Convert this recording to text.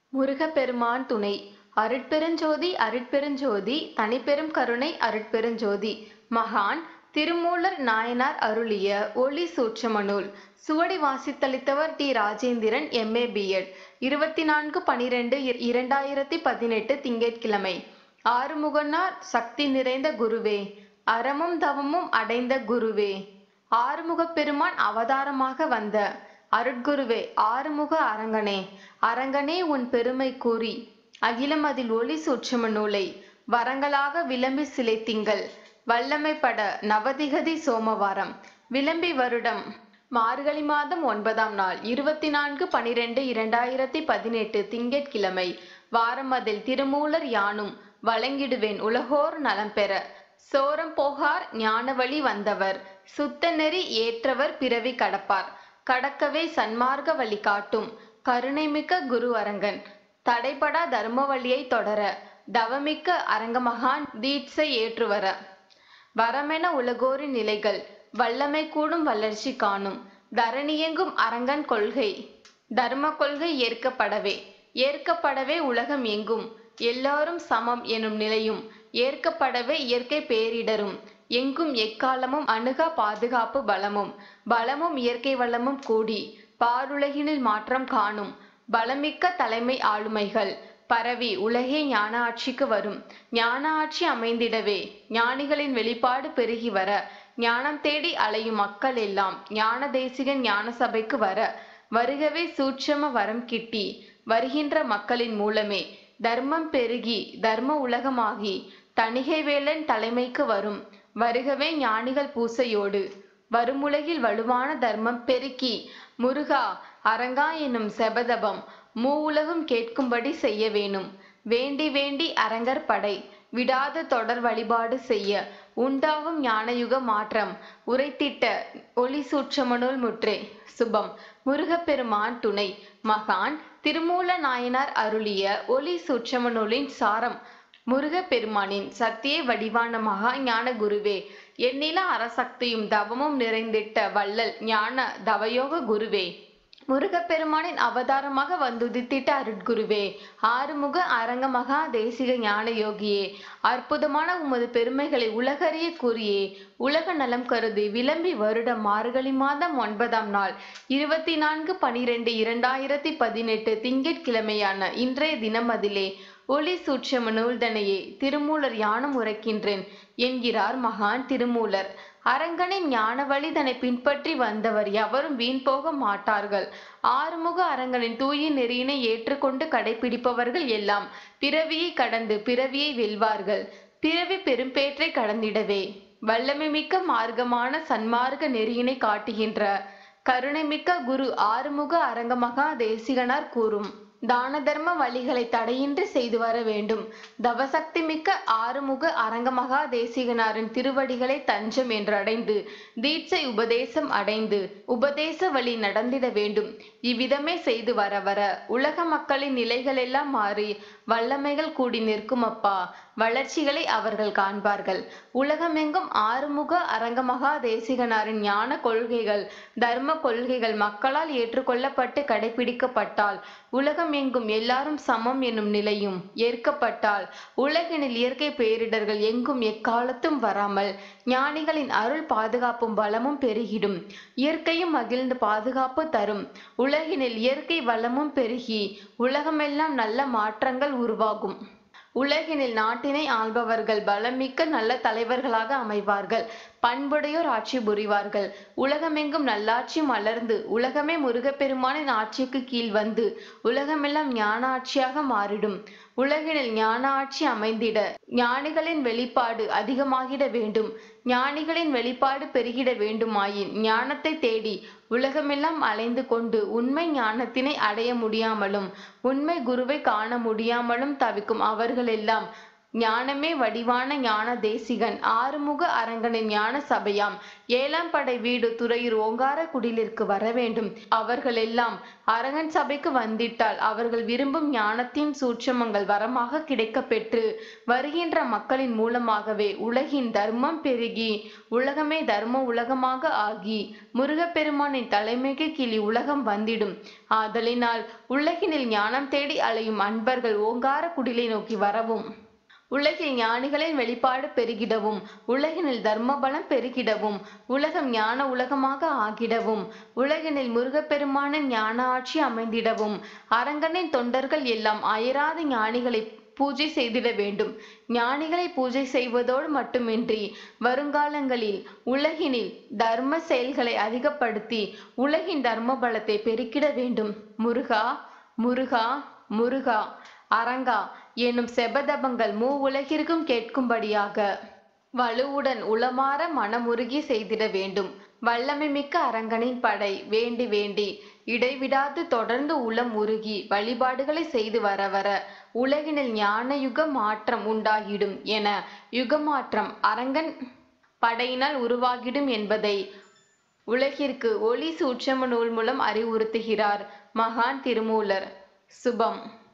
முருகப்பெருமான் துணை அருட்பெருஞ்சோதி அருட்பெருஞ்சோதி தனிப்பெரும் கருணை அருட்பெருஞ்சோதி மகான் திருமூலர் நாயனார் அருளிய ஒளி சூட்சம நூல் சுவடி வாசித்தளித்தவர் டி ராஜேந்திரன் எம்ஏ பிஎட் இருபத்தி நான்கு பனிரெண்டு இரண்டாயிரத்தி பதினெட்டு திங்கட்கிழமை ஆறுமுகனார் சக்தி நிறைந்த குருவே அறமும் தவமும் அடைந்த குருவே ஆறுமுகப் பெருமான் அவதாரமாக வந்த அருட்குருவே ஆறுமுக அரங்கனே அரங்கனே உன் பெருமை கூறி அகிலம் அதில் ஒளி சூட்சும நூலை வரங்களாக விளம்பி சிலை திங்கள் வல்லமைப்பட நவதிகதி சோமவாரம் விளம்பி வருடம் மார்கழி மாதம் ஒன்பதாம் நாள் இருபத்தி நான்கு பனிரெண்டு இரண்டாயிரத்தி பதினெட்டு திங்கட்கிழமை வாரம் அதில் திருமூலர் யானும் வழங்கிடுவேன் உலகோர் நலம் பெற சோரம் போகார் ஞானவழி வந்தவர் சுத்த நெறி ஏற்றவர் பிறவி கடப்பார் கடக்கவே சன்மார்க்க வழி காட்டும் கருணைமிக்க குரு அரங்கன் தடைபடா தர்ம வழியை தொடர தவமிக்க அரங்கமகான் தீட்சை ஏற்றுவர வரமென உலகோரின் நிலைகள் வல்லமை கூடும் வளர்ச்சி காணும் தரணியெங்கும் அரங்கன் கொள்கை தர்ம கொள்கை ஏற்கப்படவே ஏற்கப்படவே உலகம் எங்கும் எல்லாரும் சமம் எனும் நிலையும் ஏற்கப்படவே இயற்கை பேரிடரும் எங்கும் எக்காலமும் அணுகா பாதுகாப்பு பலமும் பலமும் இயற்கை வளமும் கூடி பாருலகினில் மாற்றம் காணும் பலமிக்க தலைமை ஆளுமைகள் பரவி உலகே ஞான ஆட்சிக்கு வரும் ஞான ஆட்சி அமைந்திடவே ஞானிகளின் வெளிப்பாடு பெருகி வர ஞானம் தேடி அலையும் மக்கள் எல்லாம் ஞான தேசிகன் ஞான சபைக்கு வர வருகவே சூட்சம வரம் கிட்டி வருகின்ற மக்களின் மூலமே தர்மம் பெருகி தர்ம உலகமாகி தணிகை வேலன் தலைமைக்கு வரும் வருகவே ஞானிகள் பூசையோடு வருமுலகில் வலுவான தர்மம் பெருக்கி முருகா அரங்கா என்னும் செபதபம் மூவுலகும் கேட்கும்படி செய்ய வேணும் வேண்டி வேண்டி அரங்கர் படை விடாத தொடர் வழிபாடு செய்ய உண்டாகும் ஞானயுக மாற்றம் உரைத்திட்ட ஒளி சூட்சமனுள் முற்றே சுபம் முருகப்பெருமான் துணை மகான் திருமூல நாயனார் அருளிய ஒளி சூட்சம நூலின் சாரம் முருகப்பெருமானின் சத்திய வடிவான மகா ஞான குருவே எண்ணில அரசக்தியும் தவமும் நிறைந்திட்ட வள்ளல் ஞான தவயோக குருவே முருகப்பெருமானின் அவதாரமாக வந்துதித்திட்ட அருட்குருவே ஆறுமுக அரங்க மகா தேசிக ஞான யோகியே அற்புதமான உமது பெருமைகளை உலகறிய கூறியே உலக நலம் கருதி விளம்பி வருடம் மார்கழி மாதம் ஒன்பதாம் நாள் இருபத்தி நான்கு பனிரெண்டு இரண்டாயிரத்தி பதினெட்டு திங்கட்கிழமையான இன்றைய தினம் அதிலே ஒளி சூட்சம நூல்தனையே திருமூலர் யானம் உரைக்கின்றேன் என்கிறார் மகான் திருமூலர் அரங்கனின் ஞான வழி தன்னை பின்பற்றி வந்தவர் எவரும் வீண் போக மாட்டார்கள் ஆறுமுக அரங்கனின் தூய நெறியினை ஏற்றுக்கொண்டு கடைபிடிப்பவர்கள் எல்லாம் பிறவியை கடந்து பிறவியை வெல்வார்கள் பிறவி பெரும்பேற்றை கடந்திடவே வல்லமை மிக்க மார்க்கமான சன்மார்க்க நெறியினை காட்டுகின்ற கருணைமிக்க குரு ஆறுமுக அரங்கமகா தேசிகனார் கூறும் தான தர்ம வழிகளை தடையின்றி செய்து வர வேண்டும் தவசக்தி மிக்க ஆறுமுக அரங்கமகா தேசிகனாரின் திருவடிகளை தஞ்சம் என்று அடைந்து தீட்சை உபதேசம் அடைந்து உபதேச வழி நடந்திட வேண்டும் இவ்விதமே செய்து வர வர உலக மக்களின் நிலைகளெல்லாம் மாறி வல்லமைகள் கூடி நிற்கும் அப்பா வளர்ச்சிகளை அவர்கள் காண்பார்கள் உலகமெங்கும் ஆறுமுக அரங்கமகா தேசிகனாரின் ஞான கொள்கைகள் தர்ம கொள்கைகள் மக்களால் ஏற்றுக்கொள்ளப்பட்டு கடைபிடிக்கப்பட்டால் உலகம் எங்கும் எல்லாரும் சமம் என்னும் நிலையும் ஏற்கப்பட்டால் உலகினில் இயற்கை பேரிடர்கள் எங்கும் எக்காலத்தும் வராமல் ஞானிகளின் அருள் பாதுகாப்பும் பலமும் பெருகிடும் இயற்கையும் மகிழ்ந்து பாதுகாப்பு தரும் உலகினில் இயற்கை வளமும் பெருகி உலகமெல்லாம் நல்ல மாற்றங்கள் உருவாகும் உலகினில் நாட்டினை ஆள்பவர்கள் பலமிக்க நல்ல தலைவர்களாக அமைவார்கள் பண்புடையோர் ஆட்சி புரிவார்கள் உலகமெங்கும் நல்லாட்சி மலர்ந்து உலகமே முருகப்பெருமானின் ஆட்சிக்கு கீழ் வந்து உலகமெல்லாம் ஞான ஆட்சியாக மாறிடும் உலகினில் ஞான ஆட்சி அமைந்திட ஞானிகளின் வெளிப்பாடு அதிகமாகிட வேண்டும் ஞானிகளின் வெளிப்பாடு பெருகிட வேண்டுமாயின் ஞானத்தை தேடி உலகமெல்லாம் அலைந்து கொண்டு உண்மை ஞானத்தினை அடைய முடியாமலும் உண்மை குருவை காண முடியாமலும் தவிக்கும் அவர்களெல்லாம் ஞானமே வடிவான ஞான தேசிகன் ஆறுமுக அரங்கனின் ஞான சபையாம் ஏழாம் படை வீடு துறையூர் ஓங்கார குடிலிற்கு வர வேண்டும் அவர்கள் எல்லாம் அரங்கன் சபைக்கு வந்திட்டால் அவர்கள் விரும்பும் ஞானத்தின் சூட்சமங்கள் வரமாக கிடைக்கப் பெற்று வருகின்ற மக்களின் மூலமாகவே உலகின் தர்மம் பெருகி உலகமே தர்ம உலகமாக ஆகி முருகப்பெருமானின் தலைமைக்கு கீழ் உலகம் வந்திடும் ஆதலினால் உலகினில் ஞானம் தேடி அலையும் அன்பர்கள் ஓங்கார குடிலை நோக்கி வரவும் உலகில் ஞானிகளின் வெளிப்பாடு பெருகிடவும் உலகினில் தர்மபலம் பெருகிடவும் உலகம் ஞான உலகமாக ஆகிடவும் உலகினில் முருகப்பெருமானின் ஞான ஆட்சி அமைந்திடவும் அரங்கனின் தொண்டர்கள் எல்லாம் அயராத ஞானிகளை பூஜை செய்திட வேண்டும் ஞானிகளை பூஜை செய்வதோடு மட்டுமின்றி வருங்காலங்களில் உலகினில் தர்ம செயல்களை அதிகப்படுத்தி உலகின் தர்ம பலத்தை பெருக்கிட வேண்டும் முருகா முருகா முருகா அரங்கா எனும் செபதபங்கள் மூ உலகிற்கும் கேட்கும்படியாக வலுவுடன் உளமாற மனமுருகி செய்திட வேண்டும் வல்லமை மிக்க அரங்கனின் படை வேண்டி வேண்டி இடைவிடாது தொடர்ந்து உளம் உருகி வழிபாடுகளை செய்து வர வர உலகினில் ஞான யுக மாற்றம் உண்டாகிடும் என யுகமாற்றம் அரங்கன் படையினால் உருவாகிடும் என்பதை உலகிற்கு ஒளி சூட்சம நூல் மூலம் அறிவுறுத்துகிறார் மகான் திருமூலர் சுபம்